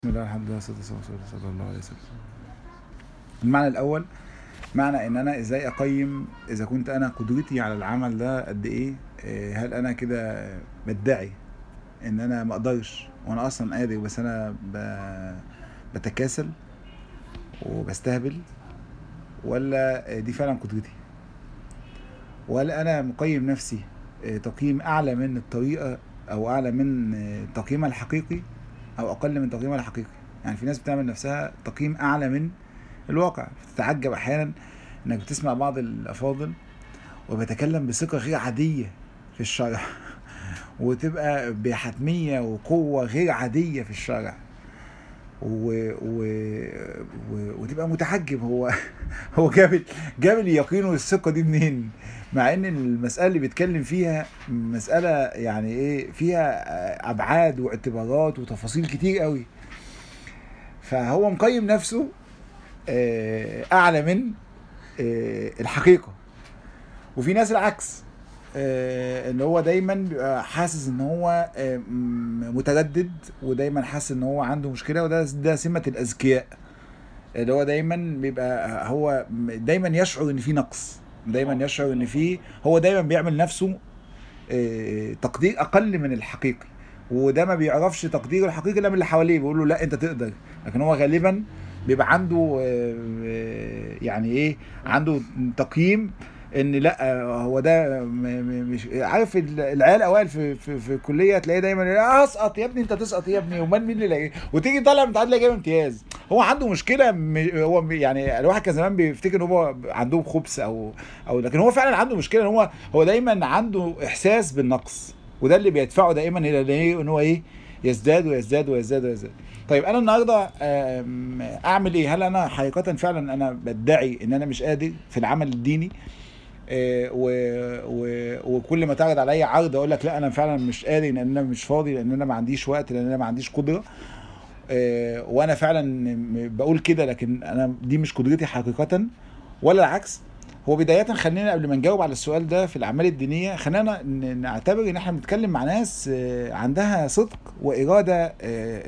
بسم الله الحمد لله والصلاه والسلام على رسول الله صلى الله عليه وسلم المعنى الاول معنى ان انا ازاي اقيم اذا كنت انا قدرتي على العمل ده قد ايه إيه، هل انا كده بدعي ان انا ما اقدرش وانا اصلا قادر بس انا ب... بتكاسل وبستهبل ولا دي فعلا قدرتي ولا انا مقيم نفسي إيه، تقييم اعلى من الطريقه او اعلى من إيه، تقييمها الحقيقي او اقل من تقييمها الحقيقي يعني في ناس بتعمل نفسها تقييم اعلى من الواقع بتتعجب احيانا انك بتسمع بعض الافاضل وبيتكلم بثقه غير عاديه في الشرع وتبقى بحتميه وقوه غير عاديه في الشرع و... و... و... وتبقى متعجب هو هو جاب ال- جاب اليقين والثقه دي منين مع ان المساله اللي بيتكلم فيها مساله يعني ايه فيها ابعاد واعتبارات وتفاصيل كتير قوي فهو مقيم نفسه آه، اعلى من آه، الحقيقه وفي ناس العكس آه، ان هو دايما بيبقى حاسس ان هو آه، م- متردد ودايما حاسس ان هو عنده مشكله وده ده سمه الاذكياء اللي هو دايما بيبقى هو دايما يشعر ان في نقص دايما يشعر ان في هو دايما بيعمل نفسه آه، تقدير اقل من الحقيقي وده ما بيعرفش تقديره الحقيقي الا من اللي حواليه بيقول له لا انت تقدر لكن هو غالبا بيبقى عنده آه، آه، يعني ايه عنده تقييم ان لا آه، هو ده م- م- مش عارف ال- العيال اوائل في في, في الكليه تلاقيه دايما يقول آه، اسقط يا ابني انت تسقط يا ابني امال مين اللي لاقي وتيجي طالع من تعادل جايب امتياز هو عنده مشكله م- هو م- يعني الواحد كان زمان بيفتكر ان هو عندهم خبث او او لكن هو فعلا عنده مشكله ان هو هو دايما عنده احساس بالنقص وده اللي بيدفعه دائما الى ايه ان هو ايه يزداد ويزداد ويزداد ويزداد طيب انا النهارده آم، اعمل ايه هل انا حقيقه فعلا انا بدعي ان انا مش قادر في العمل الديني آه، و... و... وكل ما تعرض عليا عرض اقول لك لا انا فعلا مش قادر لان انا مش فاضي لان انا ما عنديش وقت لان انا ما عنديش قدره آه، وانا فعلا م- بقول كده لكن انا دي مش قدرتي حقيقه ولا العكس هو بداية خلينا قبل ما نجاوب على السؤال ده في الأعمال الدينية خلينا ن- نعتبر إن إحنا بنتكلم مع ناس آه، عندها صدق وإرادة آه،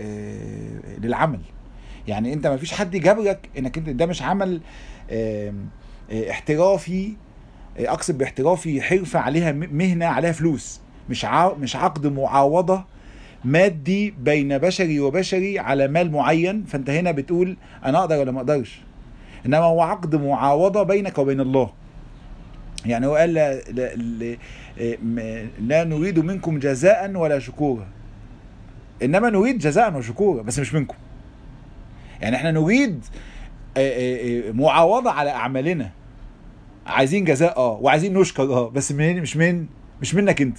آه، للعمل يعني أنت ما فيش حد يجبرك إنك أنت ده مش عمل آه، آه، احترافي آه، أقصد باحترافي حرفة عليها م- مهنة عليها فلوس مش ع- مش عقد معاوضة مادي بين بشري وبشري على مال معين فأنت هنا بتقول أنا أقدر ولا ما أقدرش انما هو عقد معاوضه بينك وبين الله يعني هو قال لا, لا, لا, م- لا نريد منكم جزاء ولا شكورا انما نريد جزاء وشكورا بس مش منكم يعني احنا نريد آه، آه، آه، معاوضه على اعمالنا عايزين جزاء اه وعايزين نشكر اه بس من مش من مش منك انت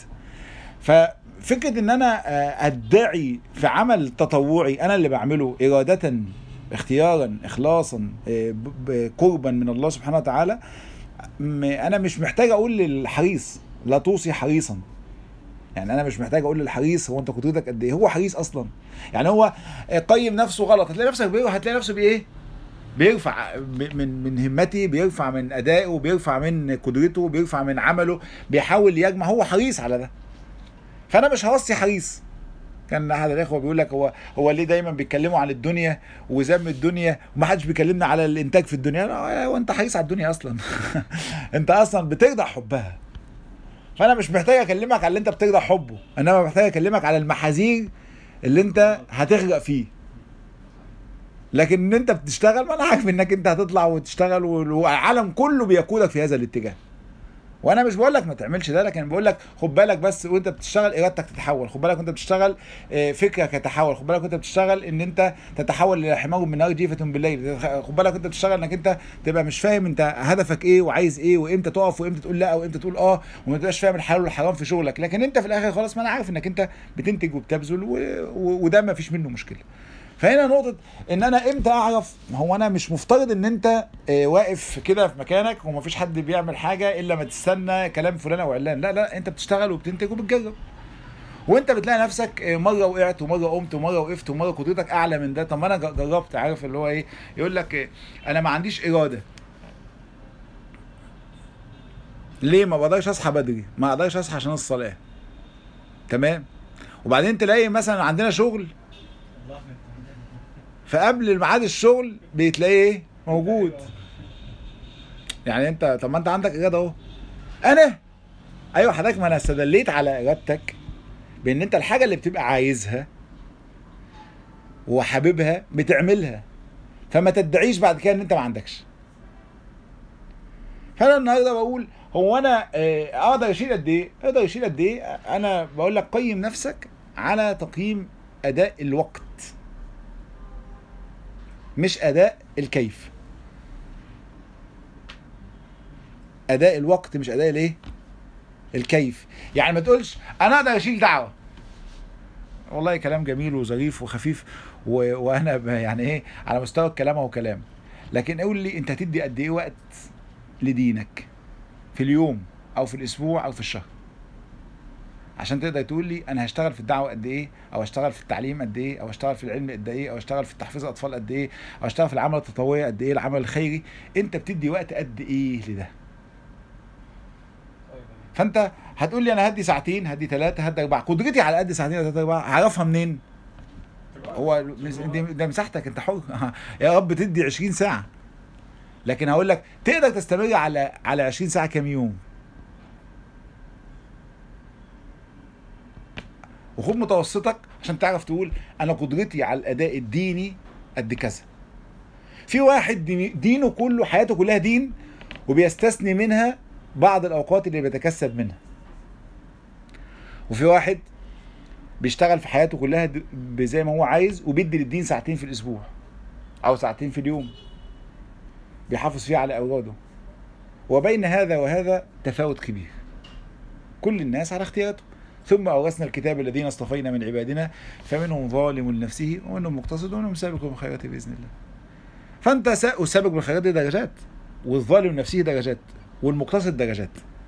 ففكره ان انا آه، ادعي في عمل تطوعي انا اللي بعمله اراده اختيارا اخلاصا آه، ب- ب- قربا من الله سبحانه وتعالى م- انا مش محتاج اقول للحريص لا توصي حريصا يعني انا مش محتاج اقول للحريص هو انت قدرتك قد ايه هو حريص اصلا يعني هو آه، قيم نفسه غلط هتلاقي نفسك بيه هتلاقي نفسه بايه بيرفع ب- من من همتي بيرفع من ادائه بيرفع من قدرته بيرفع من عمله بيحاول يجمع هو حريص على ده فانا مش هوصي حريص كان احد الاخوه بيقول لك هو هو ليه دايما بيتكلموا عن الدنيا وذم الدنيا ومحدش بيكلمنا على الانتاج في الدنيا لا هو انت حريص على الدنيا اصلا انت اصلا بترضى حبها فانا مش محتاج اكلمك على اللي انت بترضى حبه انما محتاج اكلمك على المحاذير اللي انت هتغرق فيه لكن ان انت بتشتغل ما انا عارف انك انت هتطلع وتشتغل والعالم كله بيقودك في هذا الاتجاه وانا مش بقول لك ما تعملش ده لكن بقول لك خد بالك بس وانت بتشتغل ارادتك تتحول خد بالك وانت بتشتغل آه، فكرك يتحول خد بالك وانت بتشتغل ان انت تتحول الى حمار من نار جيفة بالليل خد بالك وانت بتشتغل انك انت تبقى مش فاهم انت هدفك ايه وعايز ايه وامتى تقف وامتى تقول لا وامتى تقول اه وما تبقاش فاهم الحلال والحرام في شغلك لكن انت في الاخر خلاص ما انا عارف انك انت بتنتج وبتبذل و... و... وده ما فيش منه مشكله فهنا نقطة ان انا امتى اعرف ما هو انا مش مفترض ان انت آه، واقف كده في مكانك ومفيش حد بيعمل حاجة الا ما تستنى كلام فلان او علان لا لا انت بتشتغل وبتنتج وبتجرب وانت بتلاقي نفسك آه، مره وقعت ومره قمت ومره وقفت ومره قدرتك اعلى من ده طب ما انا ج- جربت عارف اللي هو ايه يقول لك آه، انا ما عنديش اراده ليه ما بقدرش اصحى بدري ما اقدرش اصحى عشان الصلاه تمام وبعدين تلاقي مثلا عندنا شغل فقبل ميعاد الشغل بتلاقيه ايه موجود يعني انت طب ما انت عندك اراده اهو انا ايوه حضرتك ما انا استدليت على ارادتك بان انت الحاجه اللي بتبقى عايزها وحاببها بتعملها فما تدعيش بعد كده ان انت ما عندكش فانا النهارده بقول هو انا آه، اقدر اشيل قد ايه؟ اقدر اشيل قد ايه؟ انا بقول لك قيم نفسك على تقييم اداء الوقت مش اداء الكيف اداء الوقت مش اداء الايه الكيف يعني ما تقولش انا اقدر اشيل دعوه والله كلام جميل وظريف وخفيف و... وانا ب- يعني ايه على مستوى الكلام هو كلام لكن قول لي انت هتدي قد ايه وقت لدينك في اليوم او في الاسبوع او في الشهر عشان تقدر تقول لي انا هشتغل في الدعوه قد ايه او هشتغل في التعليم قد ايه او هشتغل في العلم قد ايه او هشتغل في تحفيظ الاطفال قد ايه او هشتغل في العمل التطوعي قد ايه العمل الخيري انت بتدي وقت قد ايه لده فانت هتقول لي انا هدي ساعتين هدي ثلاثه هدي اربعه قدرتي على قد ساعتين ثلاثه اربعه هعرفها منين هو مس- دي- ده مساحتك انت حر يا رب تدي 20 ساعه لكن هقول لك تقدر تستمر على على 20 ساعه كام يوم وخد متوسطك عشان تعرف تقول انا قدرتي على الاداء الديني قد كذا في واحد ديني- دينه كله حياته كلها دين وبيستثني منها بعض الاوقات اللي بيتكسب منها وفي واحد بيشتغل في حياته كلها د- زي ما هو عايز وبيدي للدين ساعتين في الاسبوع او ساعتين في اليوم بيحافظ فيه على اوراده وبين هذا وهذا تفاوت كبير كل الناس على اختياراته ثم أورثنا الكتاب الذين اصطفينا من عبادنا فمنهم ظالم لنفسه ومنهم مقتصد ومنهم سابق بالخيرات بإذن الله فأنت سا- والسابق بالخيرات دي درجات والظالم لنفسه درجات والمقتصد درجات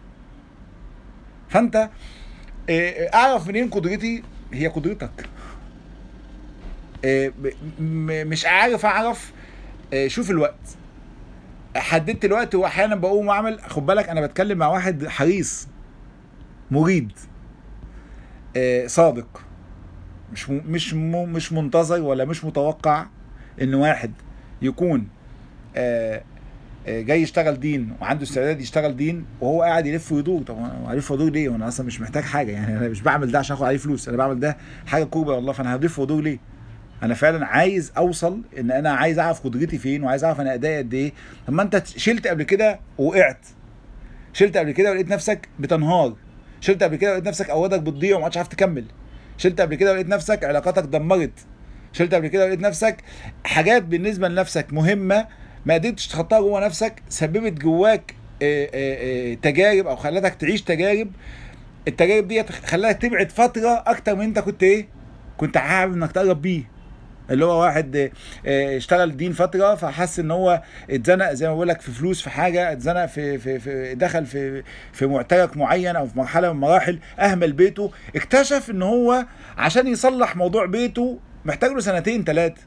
فأنت آه، أعرف منين قدرتي هي قدرتك آه، ب- م- مش عارف أعرف آه، شوف الوقت حددت الوقت واحيانا بقوم اعمل خد بالك انا بتكلم مع واحد حريص مريد آه، صادق مش م- مش م- مش منتظر ولا مش متوقع ان واحد يكون آه، آه، جاي يشتغل دين وعنده استعداد يشتغل دين وهو قاعد يلف ويدور طب انا الف وادور ليه وانا اصلا مش محتاج حاجه يعني انا مش بعمل ده عشان اخد عليه فلوس انا بعمل ده حاجه قربة والله فانا هلف وادور ليه انا فعلا عايز اوصل ان انا عايز اعرف قدرتي فين وعايز اعرف انا ادائي قد ايه طب ما انت شلت قبل كده وقعت شلت قبل كده ولقيت نفسك بتنهار شلت قبل كده ولقيت نفسك اوادك بتضيع وما عادش عارف تكمل شلت قبل كده ولقيت نفسك علاقاتك دمرت شلت قبل كده ولقيت نفسك حاجات بالنسبه لنفسك مهمه ما قدرتش تحطها جوه نفسك سببت جواك آه، آه، آه، تجارب او خلتك تعيش تجارب التجارب دي خلتك تبعد فتره اكتر من انت كنت ايه كنت حابب انك تقرب بيه اللي هو واحد آه، آه، اشتغل دين فتره فحس ان هو اتزنق زي ما بقول لك في فلوس في حاجه اتزنق في في في دخل في في معترك معين او في مرحله من المراحل اهمل بيته اكتشف ان هو عشان يصلح موضوع بيته محتاج له سنتين ثلاثه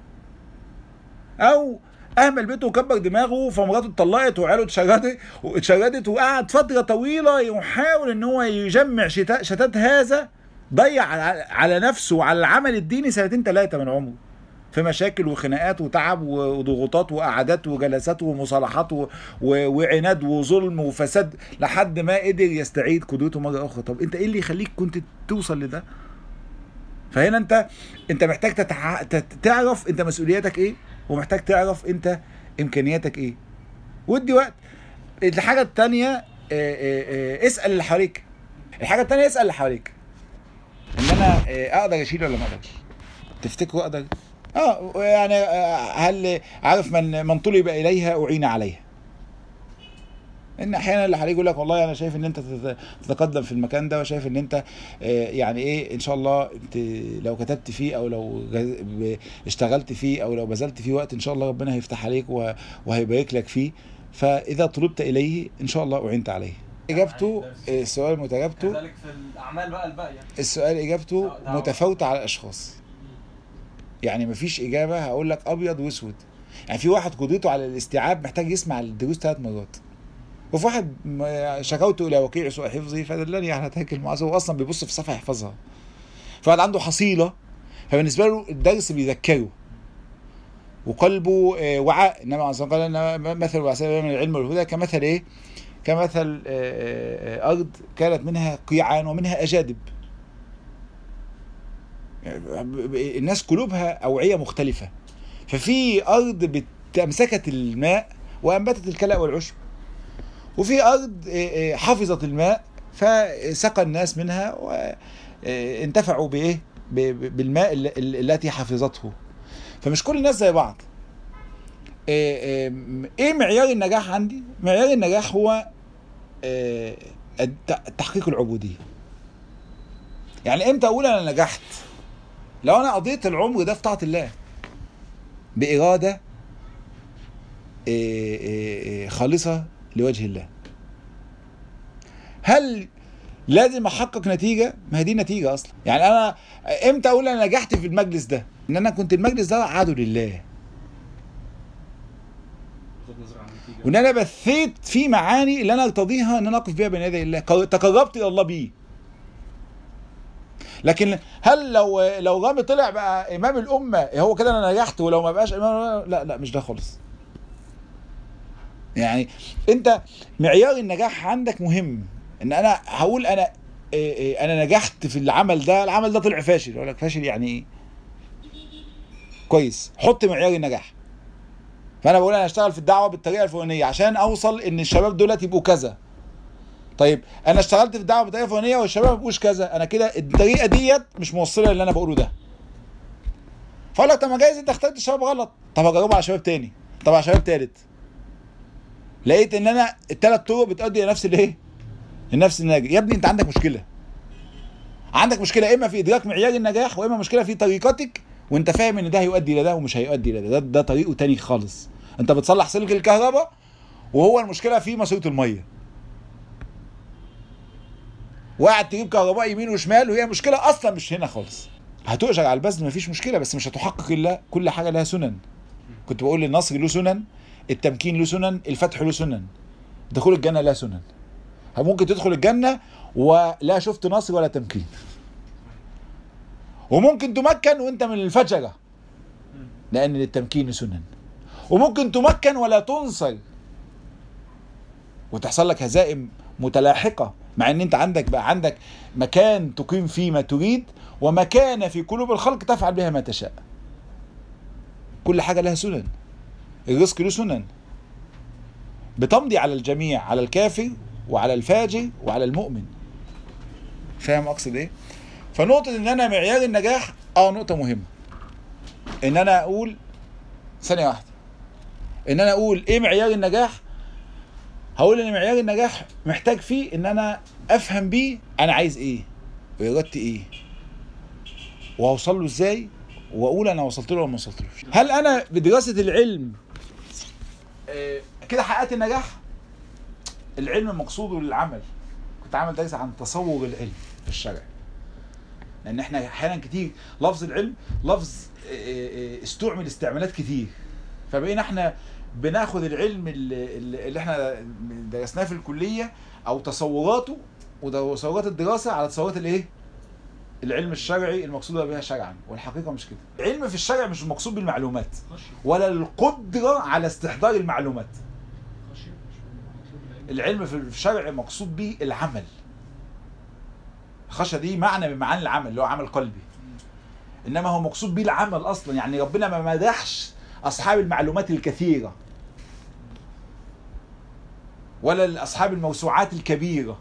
او اهمل بيته وكبر دماغه فمراته اتطلقت وعياله اتشردت واتشردت وقعد فتره طويله يحاول ان هو يجمع شتا- شتات هذا ضيع على- على نفسه وعلى العمل الديني سنتين ثلاثه من عمره في مشاكل وخناقات وتعب وضغوطات وقعدات وجلسات ومصالحات و... و... وعناد وظلم وفساد لحد ما قدر يستعيد قدرته مره اخرى طب انت ايه اللي يخليك كنت توصل لده فهنا انت انت محتاج تتع... تت- تعرف انت مسؤولياتك ايه ومحتاج تعرف انت امكانياتك ايه ودي وقت الحاجه الثانيه اسال اللي حواليك الحاجه الثانيه اسال اللي حواليك ان انا آه، اقدر اشيل ولا ما اقدرش تفتكروا اقدر اه يعني آه، هل عارف من من طلب اليها اعين عليها ان احيانا اللي حواليك يقول لك والله انا شايف ان انت تت- تتقدم في المكان ده وشايف ان انت آه، يعني ايه ان شاء الله انت لو كتبت فيه او لو جز- ب- اشتغلت فيه او لو بذلت فيه وقت ان شاء الله ربنا هيفتح عليك و- وهيبارك لك فيه فاذا طلبت اليه ان شاء الله اعنت عليه اجابته آه، السؤال متجابته كذلك في الاعمال بقى الباقيه السؤال اجابته دعوة. متفاوته على الاشخاص يعني مفيش اجابه هقول لك ابيض واسود يعني في واحد قدرته على الاستيعاب محتاج يسمع الدروس ثلاث مرات وفي واحد م- شكوت الى وكيع سوء حفظي فدلني على تاكل المعاصي هو اصلا بيبص في الصفحه يحفظها في واحد عنده حصيله فبالنسبه له الدرس بيذكره وقلبه آه، وعاء النبي عليه الصلاه والسلام قال إن مثل وعسى من العلم والهدى كمثل ايه كمثل آه، آه، آه، ارض كانت منها قيعان ومنها اجادب الناس قلوبها اوعيه مختلفه ففي ارض امسكت الماء وانبتت الكلأ والعشب وفي ارض آه، آه، حفظت الماء فسقى الناس منها وانتفعوا بايه ب- ب- بالماء ال- ال- التي حفظته فمش كل الناس زي بعض آه، آه، ايه معيار النجاح عندي معيار النجاح هو آه، الت- تحقيق العبوديه يعني امتى اقول انا نجحت لو انا قضيت العمر ده في طاعه الله باراده آه، آه، آه، خالصه لوجه الله هل لازم احقق نتيجه ما هي دي نتيجه اصلا يعني انا امتى اقول انا نجحت في المجلس ده ان انا كنت المجلس ده عدو لله بغض النظر عن النتيجه وان انا بثيت في معاني اللي انا ارتضيها ان انا اقف بيها بين يدي الله قر- تقربت الى الله بيه لكن هل لو لو رامي طلع بقى امام الامه هو كده انا نجحت ولو ما بقاش امام لا لا مش ده خالص يعني انت معيار النجاح عندك مهم ان انا هقول انا إيه إيه انا نجحت في العمل ده العمل ده طلع فاشل اقول لك فاشل يعني ايه كويس حط معيار النجاح فانا بقول انا اشتغل في الدعوه بالطريقه الفلانيه عشان اوصل ان الشباب دولت يبقوا كذا طيب انا اشتغلت في الدعوه بالطريقه الفلانيه والشباب ما يبقوش كذا انا كده الطريقه ديت مش موصله للي انا بقوله ده فاقول لك طب ما جايز انت اخترت الشباب غلط طب اجربه على شباب تاني طب على شباب تالت لقيت ان انا الثلاث طرق بتؤدي الى نفس الايه لنفس الناتج يا ابني انت عندك مشكله عندك مشكله اما في ادراك معيار النجاح واما مشكله في طريقتك وانت فاهم ان ده هيؤدي الى ده ومش هيؤدي الى ده ده, ده طريقه تاني خالص انت بتصلح سلك الكهرباء وهو المشكله في ماسوره الميه وقاعد تجيب كهرباء يمين وشمال وهي مشكله اصلا مش هنا خالص هتؤجر على البذل مفيش مشكله بس مش هتحقق الا كل حاجه لها سنن كنت بقول النصر له سنن التمكين له سنن الفتح له سنن دخول الجنه لها سنن ممكن تدخل الجنه ولا شفت نصر ولا تمكين وممكن تمكن وانت من الفجره لان للتمكين سنن وممكن تمكن ولا تنصر وتحصل لك هزائم متلاحقه مع ان انت عندك بقى عندك مكان تقيم فيه ما تريد ومكان في قلوب الخلق تفعل بها ما تشاء كل حاجه لها سنن الرزق له سنن بتمضي على الجميع على الكافر وعلى الفاجر وعلى المؤمن فاهم اقصد ايه فنقطة ان انا معيار النجاح اه نقطة مهمة ان انا اقول ثانية واحدة ان انا اقول ايه معيار النجاح هقول ان معيار النجاح محتاج فيه ان انا افهم بيه انا عايز ايه وارادتي ايه وهوصل له ازاي واقول انا وصلت له ولا ما وصلتلوش هل انا بدراسة العلم آه، كده حققت النجاح العلم مقصوده للعمل كنت عامل درس عن تصور العلم في الشرع لان احنا احيانا كتير لفظ العلم لفظ آه، آه، استعمل استعمالات كتير فبقينا احنا بناخد العلم اللي, اللي احنا درسناه في الكليه او تصوراته وتصورات الدراسه على تصورات الايه؟ العلم الشرعي المقصود بها شرعا والحقيقه مش كده. العلم في الشرع مش المقصود بالمعلومات خشيه ولا القدره على استحضار المعلومات. خشيه مش مطلوب العلم. العلم في الشرع مقصود به العمل الخشيه دي معنى من معاني العمل اللي هو عمل قلبي انما هو مقصود به العمل اصلا يعني ربنا ما مدحش اصحاب المعلومات الكثيره ولا اصحاب الموسوعات الكبيره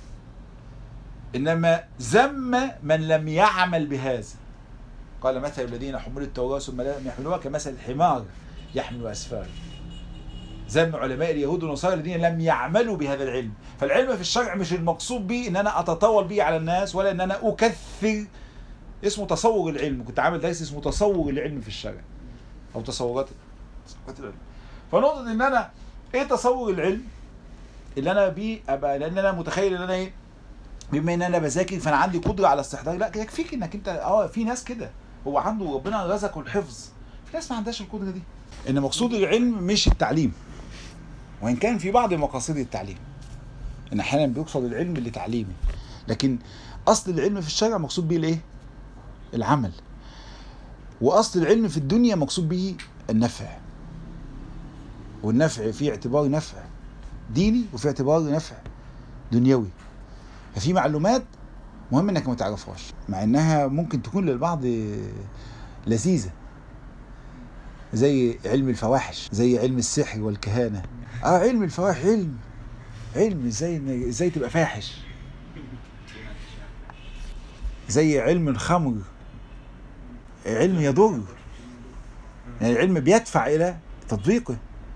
انما ذم من لم يعمل بهذا قال مثل الذين حملوا التوراه ثم لم يحملوها كمثل الحمار يحمل اسفار ذم علماء اليهود والنصارى الذين لم يعملوا بهذا العلم فالعلم في الشرع مش المقصود به ان انا اتطاول به على الناس ولا ان انا اكثر اسمه تصور العلم كنت عامل درس اسمه تصور العلم في الشرع او تصورات تصورات العلم فنقطة ان انا ايه تصور العلم اللي انا بيه ابقى لان انا متخيل ان انا ايه بما ان انا بذاكر فانا عندي قدره على استحضار لا يكفيك انك انت اه في ناس كده هو عنده ربنا رزقه الحفظ في ناس ما عندهاش القدره دي ان مقصود العلم مش التعليم وان كان في بعض مقاصد التعليم ان احيانا بيقصد العلم لتعليمه لكن اصل العلم في الشرع مقصود به الايه العمل واصل العلم في الدنيا مقصود به النفع والنفع في اعتبار نفع ديني وفي اعتبار نفع دنيوي ففي معلومات مهم انك ما تعرفهاش مع انها ممكن تكون للبعض لذيذه زي علم الفواحش زي علم السحر والكهانه اه علم الفواحش علم علم ازاي ازاي تبقى فاحش زي علم الخمر علم يضر يعني العلم بيدفع الى تطبيقه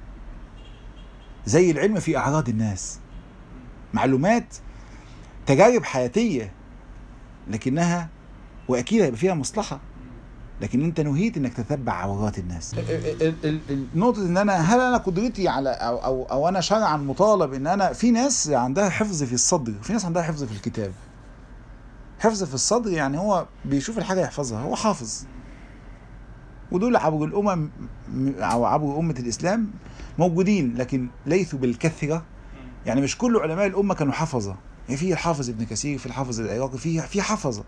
زي العلم في اعراض الناس معلومات تجارب حياتيه لكنها واكيد هيبقى فيها مصلحه لكن انت نهيت انك تتبع عورات الناس النقطة ان انا هل انا قدرتي على او او, أو انا شرعا مطالب ان انا في ناس عندها حفظ في الصدر في ناس عندها حفظ في الكتاب حفظ في الصدر يعني هو بيشوف الحاجة يحفظها هو حافظ ودول عبر الامم او عبر امة الاسلام موجودين لكن ليسوا بالكثرة يعني مش كل علماء الامة كانوا حفظة يعني في الحافظ ابن كثير في الحافظ العراقي في في حفظه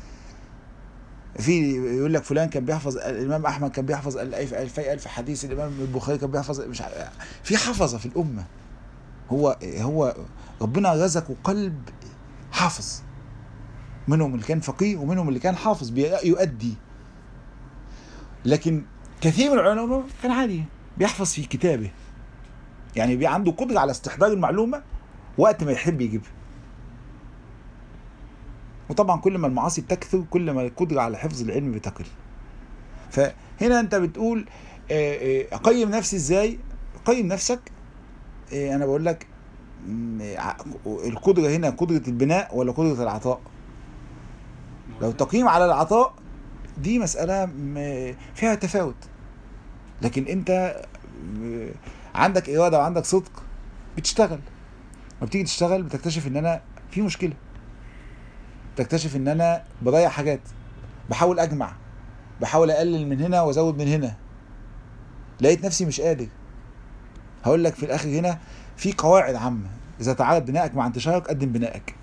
في يقول لك فلان كان بيحفظ الامام احمد كان بيحفظ الف الفي الف حديث الامام البخاري كان بيحفظ مش عارف في حفظه في الامه هو هو ربنا رزقه قلب حافظ منهم اللي كان فقيه ومنهم اللي كان حافظ يؤدي لكن كثير من العلماء كان عادي بيحفظ في كتابه يعني بي عنده قدره على استحضار المعلومه وقت ما يحب يجيبها وطبعا كل ما المعاصي بتكثر كل ما القدرة على حفظ العلم بتقل فهنا انت بتقول اقيم نفسي ازاي قيم نفسك انا بقول لك القدرة هنا قدرة البناء ولا قدرة العطاء لو تقييم على العطاء دي مسألة فيها تفاوت لكن انت عندك إرادة وعندك صدق بتشتغل وبتيجي تشتغل بتكتشف ان انا في مشكله تكتشف ان انا بضيع حاجات بحاول اجمع بحاول اقلل من هنا وازود من هنا لقيت نفسي مش قادر هقول لك في الاخر هنا في قواعد عامه اذا تعارض بنائك مع انتشارك قدم بنائك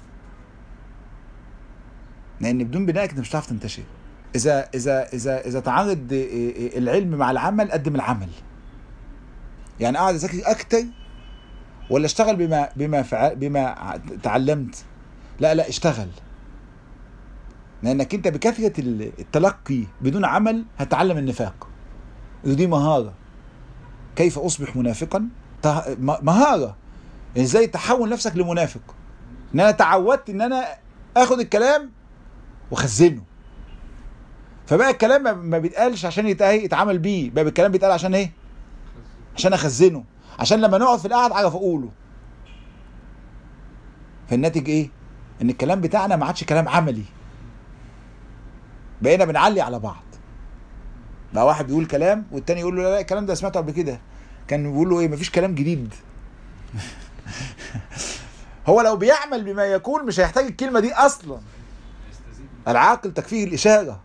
لان بدون بنائك انت مش هتعرف تنتشر اذا اذا اذا اذا تعارض العلم مع العمل قدم العمل يعني اقعد اذاكر اكتر ولا اشتغل بما بما فعل بما تعلمت لا لا اشتغل لانك انت بكثره التلقي بدون عمل هتعلم النفاق ودي مهاره كيف اصبح منافقا مهاره ازاي تحول نفسك لمنافق ان انا تعودت ان انا اخد الكلام واخزنه فبقى الكلام ما بيتقالش عشان يتعامل بيه بقى الكلام بيتقال عشان ايه عشان اخزنه عشان لما نقعد في القعد اعرف اقوله فالناتج ايه ان الكلام بتاعنا ما عادش كلام عملي بقينا بنعلي على بعض بقى واحد بيقول كلام والتاني يقول له لا, لا الكلام ده سمعته قبل كده كان بيقول له ايه مفيش كلام جديد هو لو بيعمل بما يقول مش هيحتاج الكلمة دي أصلا العاقل تكفيه الإشارة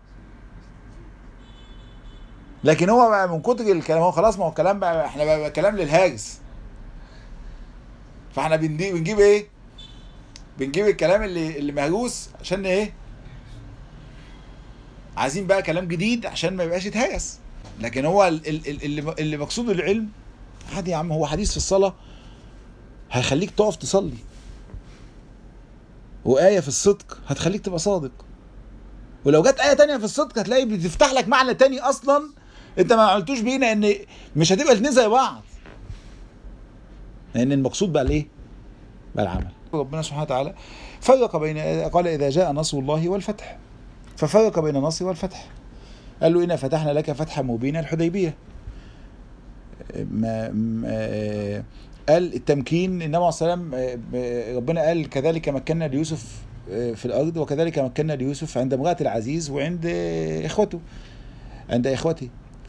لكن هو بقى من كتر الكلام هو خلاص ما هو الكلام بقى احنا بقى, بقى كلام للهاجس فاحنا بنجيب, بنجيب ايه بنجيب الكلام اللي اللي مهروس عشان ايه عايزين بقى كلام جديد عشان ما يبقاش يتهيس لكن هو ال- ال- ال- اللي اللي مقصود العلم عادي يا عم هو حديث في الصلاه هيخليك تقف تصلي وآية في الصدق هتخليك تبقى صادق ولو جت آية تانية في الصدق هتلاقي بتفتح لك معنى تاني أصلا أنت ما عملتوش بينا إن مش هتبقى الاتنين زي بعض لأن المقصود بقى الإيه؟ بقى العمل ربنا سبحانه وتعالى فرق بين قال إذا جاء نصر الله والفتح ففرق بين النصر والفتح قال له إنا فتحنا لك فتحا مبينا الحديبية ما ما قال التمكين النبي صلى الله عليه وسلم ربنا قال كذلك مكنا ليوسف في الارض وكذلك مكنا ليوسف عند امراه العزيز وعند اخوته عند اخوته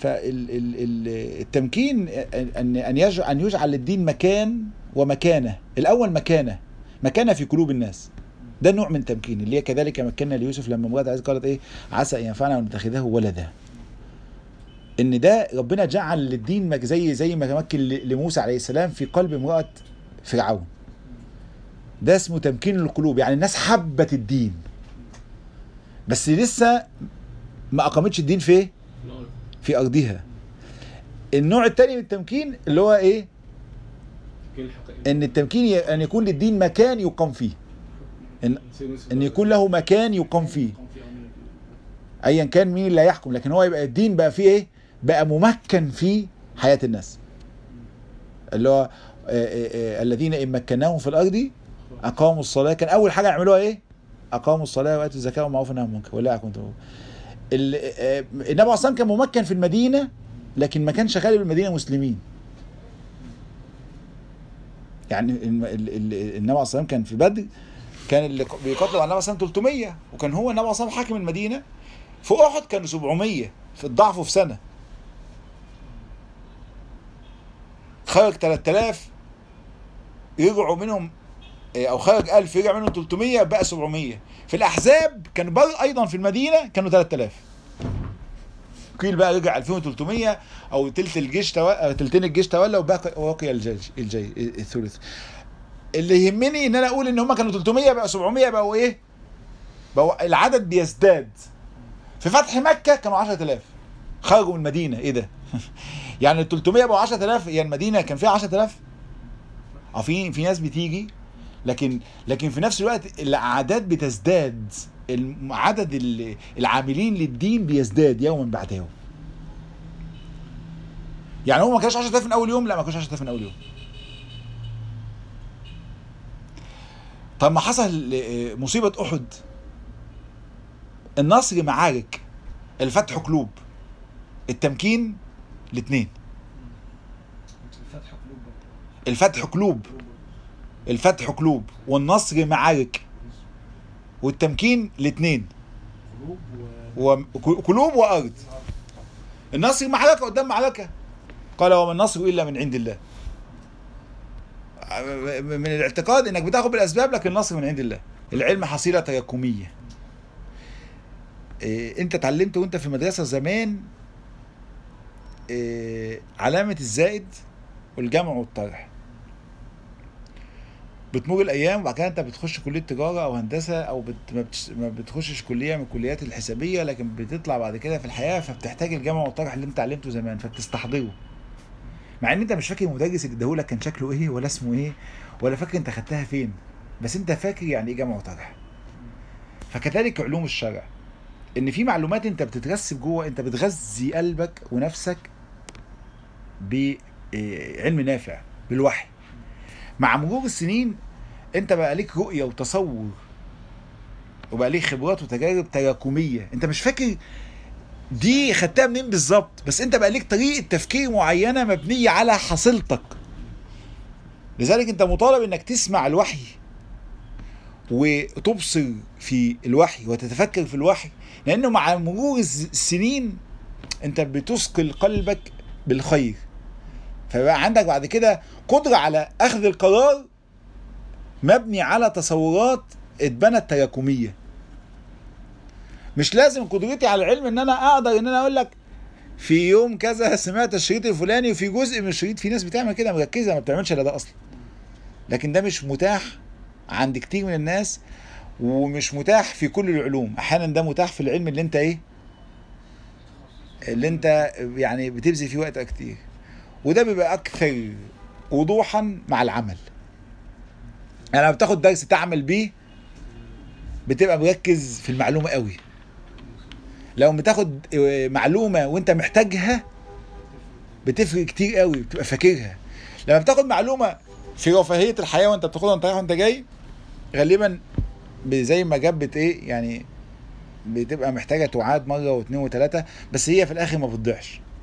فالتمكين ان ان يجعل ان يجعل للدين مكان ومكانه الاول مكانه مكانه في قلوب الناس ده نوع من التمكين اللي هي كذلك مكنا ليوسف لما امراه العزيز قالت ايه عسى ان ينفعنا ونتخذه ولدا ان ده ربنا جعل للدين زي زي ما تمكن لموسى عليه السلام في قلب امراه فرعون ده اسمه تمكين القلوب يعني الناس حبت الدين بس لسه ما اقامتش الدين في في ارضها النوع الثاني من التمكين اللي هو ايه كل الحقيقة ان التمكين ي- ان يكون للدين مكان يقام فيه ان ان يكون له مكان يقام فيه ايا كان مين اللي هيحكم لكن هو يبقى الدين بقى فيه ايه بقى ممكن في حياه الناس اللي هو آه، آه، آه، الذين ان مكناهم في الارض اقاموا الصلاه كان اول حاجه يعملوها ايه اقاموا الصلاه واتوا الزكاه ومعروف عن المنكر ولا كنت ال- آه، النبي عليه الصلاه والسلام كان ممكن في المدينه لكن ما كانش خالي بالمدينه مسلمين يعني الم- ال- ال- النبي عليه الصلاه والسلام كان في بدر كان اللي ق- بيقاتلوا على النبي صلى الله عليه وسلم 300 وكان هو النبي صلى الله عليه وسلم حاكم المدينه في احد كانوا 700 في الضعف في سنه خرج 3000 يرجعوا منهم إيه، او خرج 1000 يرجع منهم 300 بقى 700 في الاحزاب كانوا بر ايضا في المدينه كانوا 3000 قيل بقى رجع 2300 او تلت الجيش تو... أو تلتين الجيش تولى وبقى وقي الجيش الجي... الثلث اللي يهمني ان انا اقول ان هم كانوا 300 بقى 700 بقوا ايه بقوا العدد بيزداد في فتح مكه كانوا 10000 خرجوا من المدينه ايه ده يعني ال 300 بقوا 10000 هي المدينه كان فيها 10000 اه في في ناس بتيجي لكن لكن في نفس الوقت الاعداد بتزداد الم- عدد ال- العاملين للدين بيزداد يوما بعد يوم يعني هو ما كانش 10000 من اول يوم لا ما كانش 10000 من اول يوم طب ما حصل آه، مصيبة أحد النصر معارك الفتح قلوب التمكين الاثنين الفتح قلوب برضه. الفتح قلوب الفتح قلوب والنصر معارك والتمكين الاثنين قلوب و وقلوب وارض النصر معركه قدام معركه قال وما النصر الا من عند الله من الاعتقاد انك بتاخد بالاسباب لكن النصر من عند الله العلم حصيله تراكميه إيه، انت اتعلمت وانت في المدرسه زمان إيه، علامه الزائد والجمع والطرح بتمر الايام وبعد كده انت بتخش كليه تجاره او هندسه او بت... ما, بتش... ما بتخشش كليه من الكليات الحسابيه لكن بتطلع بعد كده في الحياه فبتحتاج الجمع والطرح اللي انت علمته زمان فبتستحضره مع ان انت مش فاكر المدرس اللي اداهولك كان شكله ايه ولا اسمه ايه ولا فاكر انت خدتها فين بس انت فاكر يعني ايه جمع وطرح فكذلك علوم الشرع ان في معلومات انت بتترسب جوه انت بتغذي قلبك ونفسك بعلم نافع بالوحي مع مرور السنين انت بقى ليك رؤيه وتصور وبقى ليك خبرات وتجارب تراكميه انت مش فاكر دي خدتها منين بالظبط بس انت بقى ليك طريقه تفكير معينه مبنيه على حصيلتك لذلك انت مطالب انك تسمع الوحي وتبصر في الوحي وتتفكر في الوحي لانه مع مرور الز- السنين انت بتثقل قلبك بالخير فبقى عندك بعد كده قدرة على أخذ القرار مبني على تصورات اتبنت تراكمية مش لازم قدرتي على العلم ان انا اقدر ان انا اقول لك في يوم كذا سمعت الشريط الفلاني وفي جزء من الشريط في ناس بتعمل كده مركزه ما بتعملش الا ده اصلا لكن ده مش متاح عند كتير من الناس ومش متاح في كل العلوم احيانا ده متاح في العلم اللي انت ايه اللي انت يعني بتبذل فيه وقت كتير وده بيبقى اكثر وضوحا مع العمل يعني لما بتاخد درس تعمل بيه بتبقى مركز في المعلومه قوي لو بتاخد معلومه وانت محتاجها بتفرق كتير قوي بتبقى فاكرها لما بتاخد معلومه في رفاهيه الحياه وانت بتاخدها وانت رايح وانت جاي غالبا زي ما جبت ايه يعني بتبقى محتاجه تعاد مره واثنين وثلاثه بس هي في الاخر ما بتضيعش